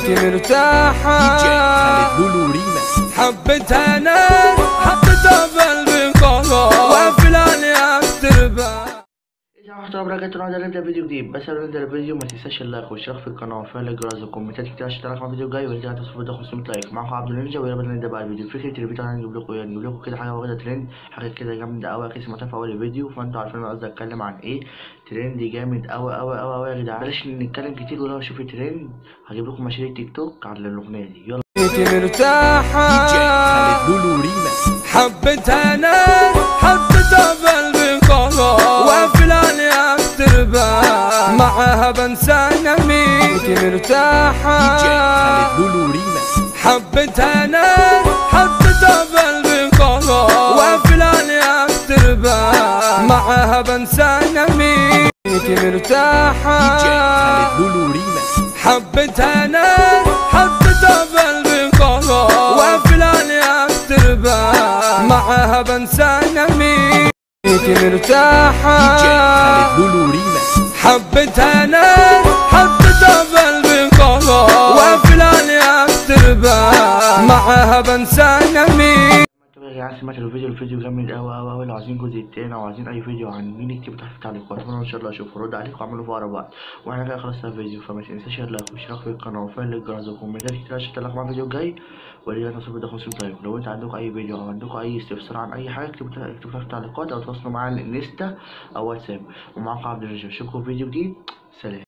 انت مرتاحة دي جي خالد لولو ريمكس حبيت انا حبيتها بقلبي قرار وفلاني اكتر بقى يا ورحمة الله وبركاته النهارده نبدأ فيديو جديد بس قبل ما نبدأ الفيديو ما تنساش اللايك والاشتراك في القناة وفعل الجرس وكومنتات كتير عشان تعرف عن الفيديو الجاي ويرجع تصل فيديو 500 لايك معاكم عبد النينجا ويلا بينا نبدأ بقى الفيديو فكرة الفيديو انا هنجيب لكم هنجيب لكم كده حاجة واخدة ترند حاجة كده جامدة أوي أكيد سمعتها في أول الفيديو فأنتوا عارفين أنا قصدي أتكلم عن إيه ترند جامد أوي أوي أوي أوي يا جدعان بلاش نتكلم كتير ولو شوف ترند هجيب لكم مشاهير تيك توك على الأغنية دي يلا انت مرتاحة دي جي خالد لولو ريمكس حبيت انا حبيتها بقلبي قرار وفلاني اكتر بقى معاها بنسى نمي انت مرتاحة دي جي خالد لولو ريمكس حبيت انا حبيتها بقلبي قرار وفلاني اكتر بقى معاها بنسى نمي انت مرتاحة دي جي خالد لولو ريمكس حبيت انا حبيتها بقلبي قرار وفلاني اكتر بقى معاها بنسى نمي انت مرتاحة دي جي خالد لولو ريمكس حبيت انا حبيتها بقلبي قرار وفلاني اكتر بقى معاها بنسى نمي طب يا جدعان سمعتوا الفيديو الفيديو جامد أوي أوي أوي لو عايزين جزء التاني أو عايزين أي فيديو عن مين اكتبوا تحت في التعليقات وأنا إن شاء الله أشوف وأرد عليكم وأعملوا فيه ورا بعض وإحنا كده خلصنا الفيديو فما تنساش اللايك والاشتراك في القناة وفعل الجرس وكومنتات كتير عشان تلاقوا مع الفيديو الجاي واللي تصل فيديو 500 لايك لو أنت عندكم أي فيديو أو عندكم أي استفسار عن أي حاجة اكتبوا اكتبوا تحت في التعليقات أو تواصلوا معايا على الانستا أو واتساب ومعاكم عبد الرجال أشوفكم في فيديو جديد سلام